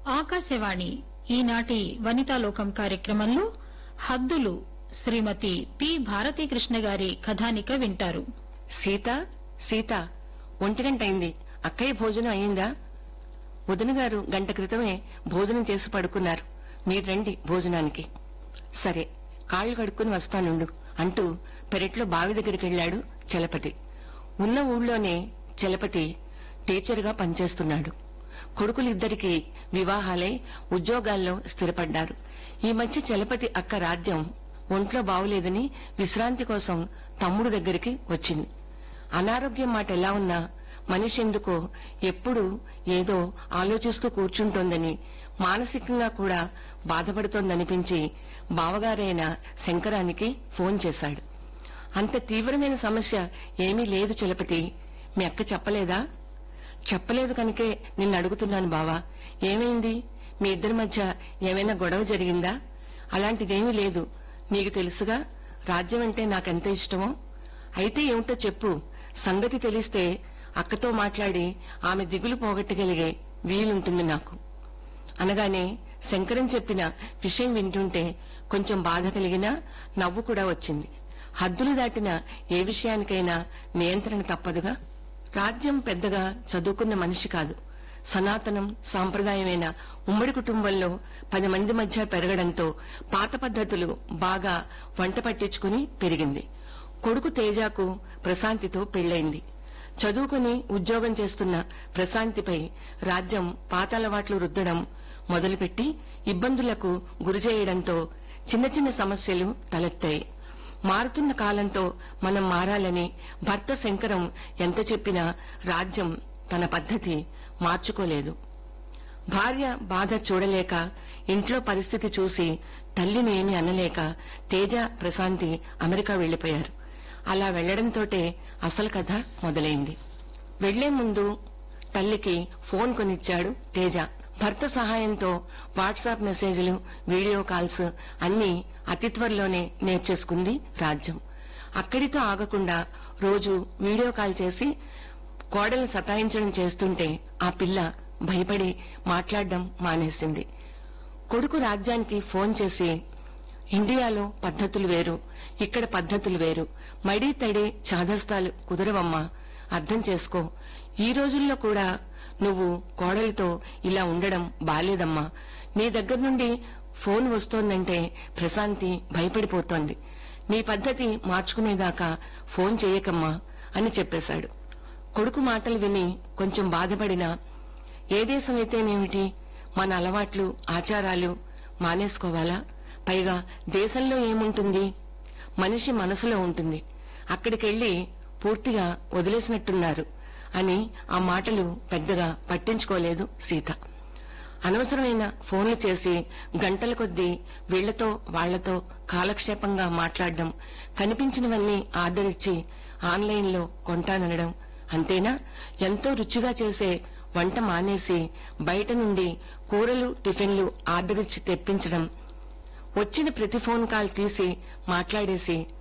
ఆకాశవాణి ఈనాటి వనితాలోకం కార్యక్రమంలో హద్దులు శ్రీమతి పి భారతీకృష్ణ గారి కథానిక వింటారు సీత సీత ఒంటి గంట అయింది అక్కయ్య భోజనం అయిందా వదిన గారు గంట క్రితమే భోజనం చేసి పడుకున్నారు మీరు రండి భోజనానికి సరే కాళ్ళు కడుక్కుని వస్తానుండు అంటూ పెరట్లో బావి దగ్గరికి వెళ్లాడు చలపతి ఉన్న ఊళ్ళోనే చలపతి టీచర్గా పనిచేస్తున్నాడు కొడుకులిద్దరికీ వివాహాలై ఉద్యోగాల్లో స్థిరపడ్డారు ఈ మధ్య చలపతి అక్క రాజ్యం ఒంట్లో బావులేదని విశ్రాంతి కోసం తమ్ముడు దగ్గరికి వచ్చింది అనారోగ్యం మాట ఎలా ఉన్నా మనిషి ఎందుకో ఎప్పుడు ఏదో ఆలోచిస్తూ కూర్చుంటోందని మానసికంగా కూడా బాధపడుతోందనిపించి బావగారైన శంకరానికి ఫోన్ చేశాడు అంత తీవ్రమైన సమస్య ఏమీ లేదు చలపతి మీ అక్క చెప్పలేదా చెప్పలేదు కనుకే నిన్ను అడుగుతున్నాను బావా ఏమైంది మీ ఇద్దరి మధ్య ఏమైనా గొడవ జరిగిందా అలాంటిదేమీ లేదు నీకు తెలుసుగా రాజ్యం అంటే నాకెంత ఇష్టమో అయితే ఏమిటో చెప్పు సంగతి తెలిస్తే అక్కతో మాట్లాడి ఆమె దిగులు పోగొట్టగలిగే వీలుంటుంది నాకు అనగానే శంకరం చెప్పిన విషయం వింటుంటే కొంచెం బాధ కలిగినా నవ్వు కూడా వచ్చింది హద్దులు దాటిన ఏ విషయానికైనా నియంత్రణ తప్పదుగా రాజ్యం పెద్దగా చదువుకున్న మనిషి కాదు సనాతనం సాంప్రదాయమైన ఉమ్మడి కుటుంబంలో పది మంది మధ్య పెరగడంతో పాత పద్ధతులు బాగా వంట పట్టించుకుని పెరిగింది కొడుకు తేజాకు ప్రశాంతితో పెళ్లైంది చదువుకుని ఉద్యోగం చేస్తున్న ప్రశాంతిపై రాజ్యం పాతాలవాట్లు రుద్దడం మొదలుపెట్టి ఇబ్బందులకు గురిచేయడంతో చిన్న చిన్న సమస్యలు తలెత్తాయి మారుతున్న కాలంతో మనం మారాలని భర్త శంకరం ఎంత చెప్పినా రాజ్యం తన పద్ధతి మార్చుకోలేదు భార్య బాధ చూడలేక ఇంట్లో పరిస్థితి చూసి తల్లిని ఏమీ అనలేక తేజ ప్రశాంతి అమెరికా వెళ్లిపోయారు అలా వెళ్లడంతోటే అసలు కథ మొదలైంది వెళ్లే ముందు తల్లికి ఫోన్ కొనిచ్చాడు తేజ భర్త సహాయంతో వాట్సాప్ మెసేజ్లు వీడియో కాల్స్ అన్ని అతి త్వరలోనే నేర్చేసుకుంది రాజ్యం అక్కడితో ఆగకుండా రోజు వీడియో కాల్ చేసి కోడలు సతాయించడం చేస్తుంటే ఆ పిల్ల భయపడి మాట్లాడడం మానేసింది కొడుకు రాజ్యానికి ఫోన్ చేసి ఇండియాలో పద్ధతులు వేరు ఇక్కడ పద్ధతులు వేరు మడి తడి చాదస్తాలు కుదరవమ్మా అర్థం చేసుకో ఈ రోజుల్లో కూడా నువ్వు కోడలితో ఇలా ఉండడం బాలేదమ్మా నీ దగ్గర నుండి ఫోన్ వస్తోందంటే ప్రశాంతి భయపడిపోతోంది నీ పద్ధతి మార్చుకునేదాకా ఫోన్ చేయకమ్మా అని చెప్పేశాడు కొడుకు మాటలు విని కొంచెం బాధపడినా ఏ దేశమైతేనేమిటి మన అలవాట్లు ఆచారాలు మానేసుకోవాలా పైగా దేశంలో ఏముంటుంది మనిషి మనసులో ఉంటుంది అక్కడికెళ్లి పూర్తిగా వదిలేసినట్టున్నారు అని ఆ మాటలు పెద్దగా పట్టించుకోలేదు సీత అనవసరమైన ఫోన్లు చేసి గంటల కొద్దీ వీళ్లతో వాళ్లతో కాలక్షేపంగా మాట్లాడడం కనిపించినవన్నీ ఆర్డర్ ఇచ్చి ఆన్లైన్లో కొంటాననడం అంతేనా ఎంతో రుచిగా చేసే వంట మానేసి బయట నుండి కూరలు టిఫిన్లు ఆర్డర్ ఇచ్చి తెప్పించడం వచ్చిన ప్రతి ఫోన్ కాల్ తీసి మాట్లాడేసి